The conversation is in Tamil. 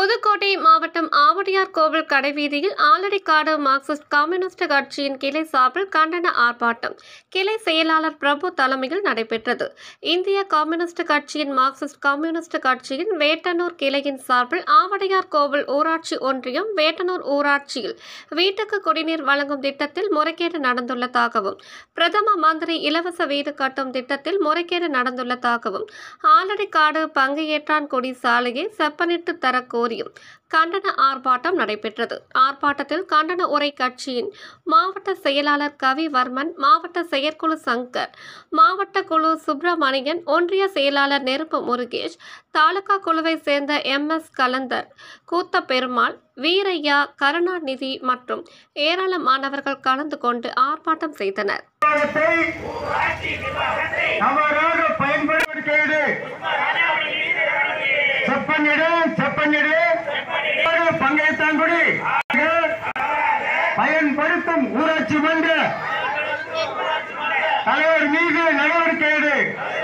புதுக்கோட்டை மாவட்டம் ஆவடியார் கோவில் கடைவீதியில் ஆலடிக்காடு மார்க்சிஸ்ட் கம்யூனிஸ்ட் கட்சியின் கிளை சார்பில் கண்டன ஆர்ப்பாட்டம் கிளை செயலாளர் பிரபு தலைமையில் நடைபெற்றது இந்திய கம்யூனிஸ்ட் கட்சியின் மார்க்சிஸ்ட் கம்யூனிஸ்ட் கட்சியின் வேட்டனூர் கிளையின் சார்பில் ஆவடியார் கோவில் ஊராட்சி ஒன்றியம் வேட்டனூர் ஊராட்சியில் வீட்டுக்கு குடிநீர் வழங்கும் திட்டத்தில் முறைகேடு நடந்துள்ளதாகவும் பிரதம மந்திரி இலவச வீடு கட்டும் திட்டத்தில் முறைகேடு நடந்துள்ளதாகவும் ஆலடிக்காடு பங்கையேற்றான்குடி சாலையை செப்பனிட்டு தர கோரியும் கண்டன ஆர்ப்பாட்டம் நடைபெற்றது ஆர்ப்பாட்டத்தில் கண்டன உரை கட்சியின் மாவட்ட செயலாளர் கவிவர்மன் மாவட்ட செயற்குழு சங்கர் மாவட்ட குழு சுப்பிரமணியன் ஒன்றிய செயலாளர் நெருப்பு முருகேஷ் தாலுகா குழுவை சேர்ந்த எம் எஸ் கலந்தர் கூத்த பெருமாள் வீரையா கருணாநிதி மற்றும் ஏராளமானவர்கள் கலந்து கொண்டு ஆர்ப்பாட்டம் செய்தனர் நிர்வாகத்தை தவறாக பயன்படுத்தியது செப்பனிடு செப்பனிடு பங்கேற்றாங்குடி பயன்படுத்தும் ஊராட்சி மன்ற தலைவர் மீது நடவடிக்கை எடு